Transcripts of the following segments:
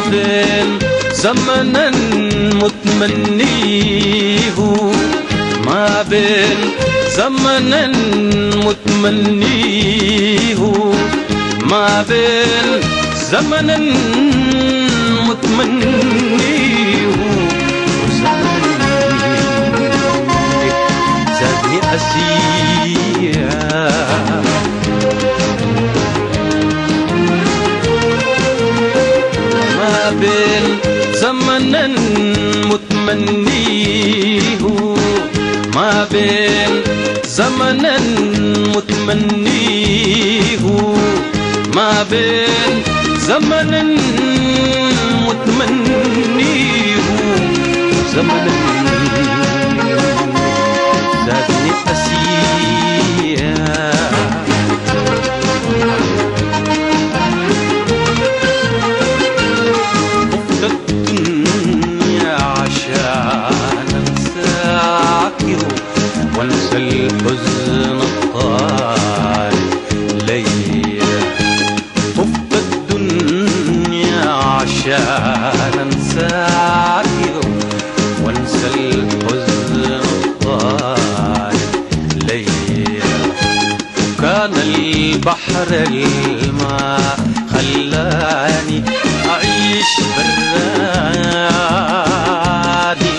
بين زمنا متمنيه ما بين زمنا متمنيه ما بين زمنا متمنيه وزمن زادني أسير ما بين زمنا متمنيه ما بين زمنا متمنيه ما بين زمنا متمنيه زمنا زادني أسير خفت الدنيا عشان انساك وانسى الحزن الطال ليا خفت الدنيا عشان انساك وانسى الحزن الطال ليا وكان البحر الماء خلاني أعيش برادي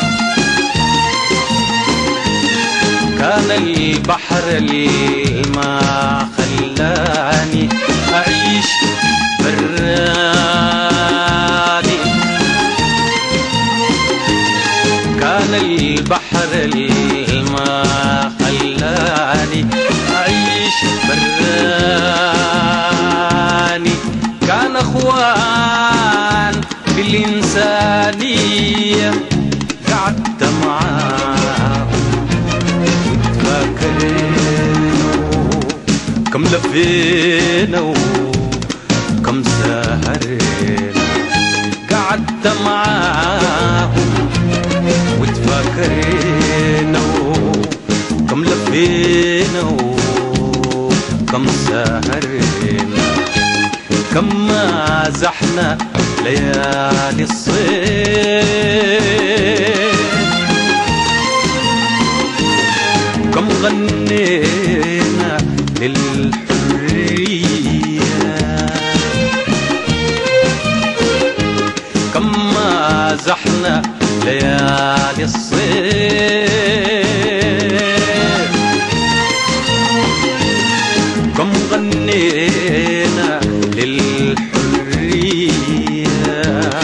كان البحر الماء خلاني أعيش برادي كان البحر الماء خلاني أعيش براني كان أخوان بالإنسانية قعدت معاهم وتفكروا كم لفينا وكم سهرنا قعدت معاهم وتفكرنا كم لفينا وكم سهرنا كم مازحنا ليالي الصيف كم غنينا للحرية كم مازحنا ليالي الصيف كم غنينا للحرية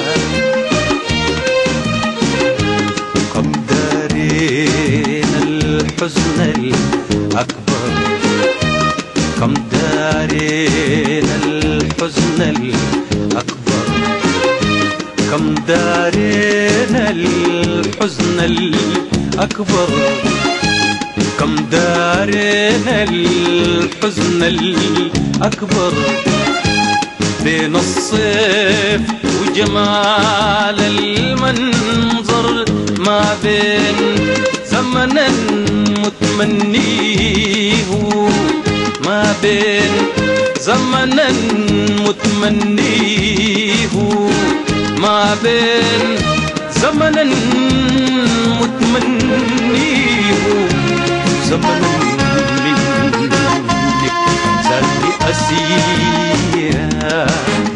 كم دارينا الحزن الأكبر كم دارينا الحزن الأكبر كم دارينا الحزن الأكبر كم دارينا الحزن الأكبر بين الصيف وجمال المنظر ما بين زمنا متمنيه ما بين زمنا متمنيه ما بين زمنا متمنيه زمنا منك زادني أسير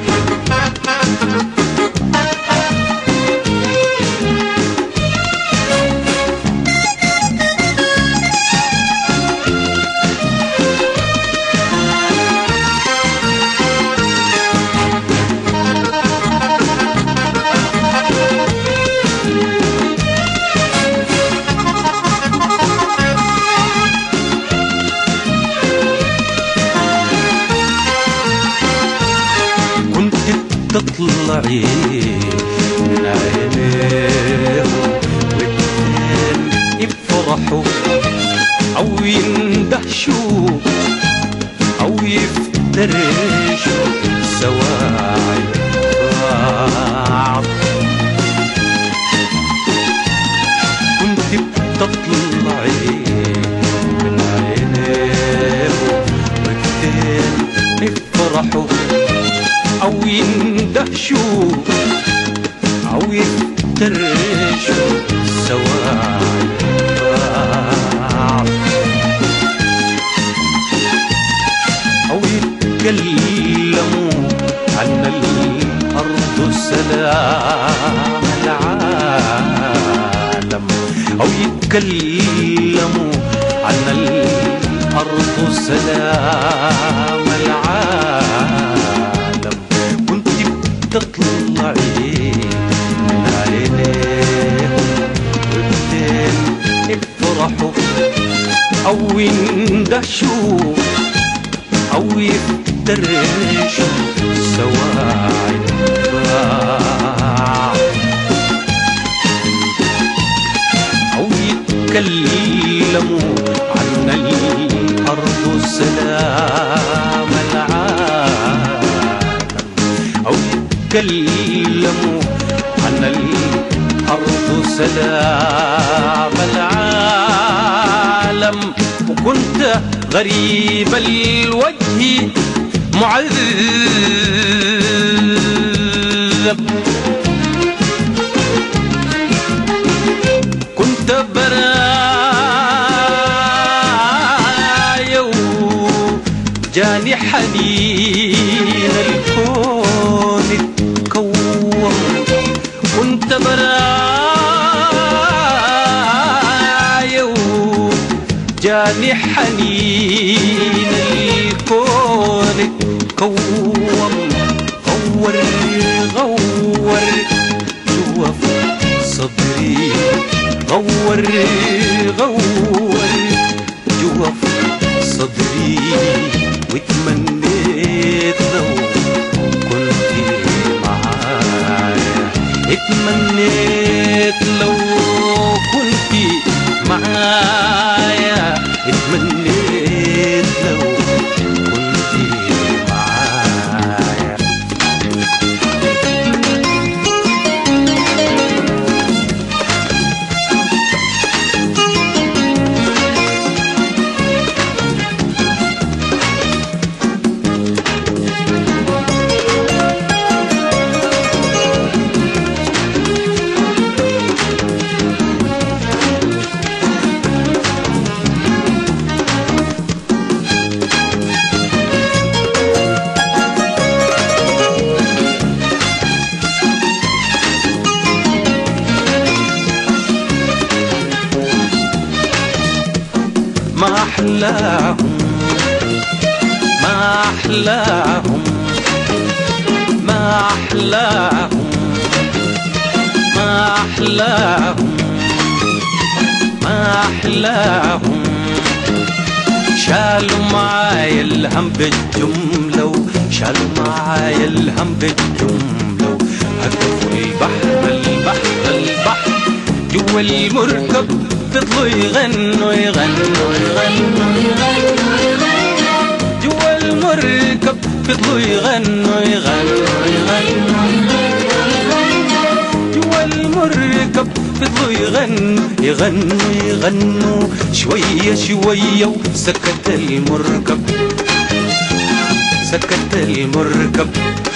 كنت تطلعي من عينيهم والتين يفرحوا أو يندهشوا أو يفترشوا سواعي بعض كنت بتطلعي من عينيهم والتين يفرحوا أو يندهشوا أو يفترشوا السواعي أو يتكلموا عن الأرض سلام العالم أو يتكلموا عن الأرض سلام العالم كنت بتطلعي من عينيهم وبدين يفرحوا أو يندهشوا أو يفترشوا سواعي الباع أو يتكلموا عن الأرض سلام العالم أو يتكلموا عن الأرض سلام العالم وكنت غريب الوجه معذب كنت برايا جاني حنين الكون اتكون كنت برايا جاني حنين الكون اتكون غور غور جوا صدري غور غور جوا صدري واتمنيت لو كنت معايا اتمنيت لو كنت معايا اتمنيت لو كنت معايا ما أحلاهم ما أحلاهم ما أحلاهم ما أحلاهم ما أحلاهم شالوا معايا الهم بالجملة وشالوا معايا الهم بالجملة هتفوا البحر البحر البحر جوا المركب فضلوا يغنوا يغنوا يغنوا يغنوا يغنوا جوا المركب فضلوا يغنوا يغنوا يغنوا جوا المركب فضلوا يغنوا يغنوا يغنوا شوية شوية وسكت المركب سكت المركب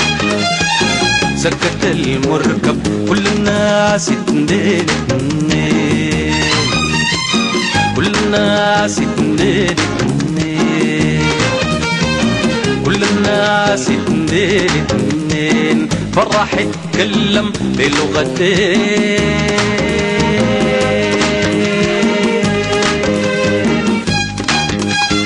سكت المركب كل الناس اتنين اتنين كل الناس اتنين اتنين كل الناس اتنين اتنين فرح اتكلم بلغتين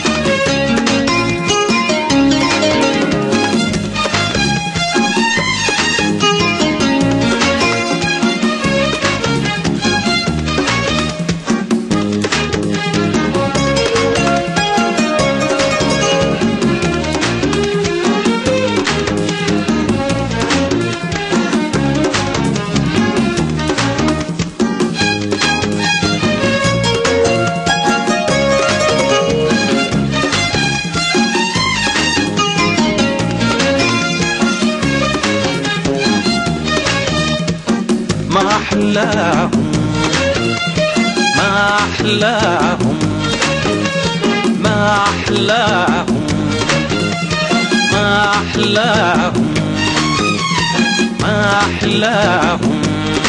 ما أحلاهم ما أحلاهم ما أحلاهم ما أحلاهم ما أحلاهم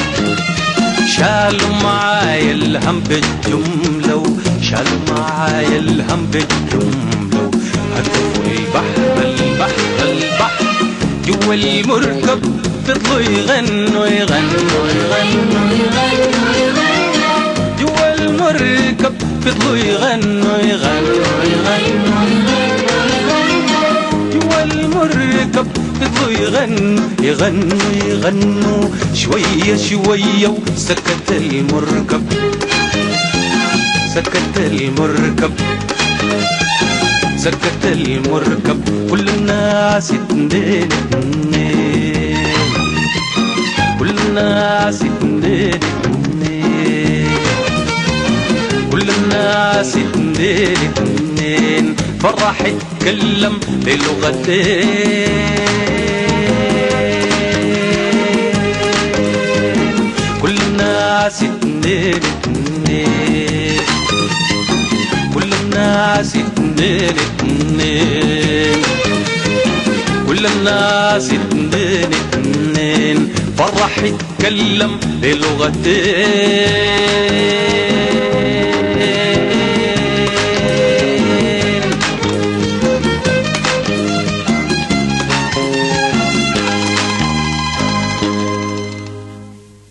شالوا معايا الهم بالجملة شالوا معايا الهم بالجملة هتفوا البحر البحر البحر جوا المركب فضلوا يغنوا يغنوا يغنوا جوا المركب فضلوا يغنوا يغنوا يغنوا جوا المركب فضلوا يغنوا يغنوا يغنوا شوية شوية وسكت المركب سكت المركب سكت المركب كل الناس اتنين اتنين كل الناس اتنين اتنين كل الناس اتنين اتنين فرح يتكلم بلغتين كل الناس اتنين اتنين كل الناس اتنين اتنين كل الناس اتنين اتنين فرح يتكلم بلغتين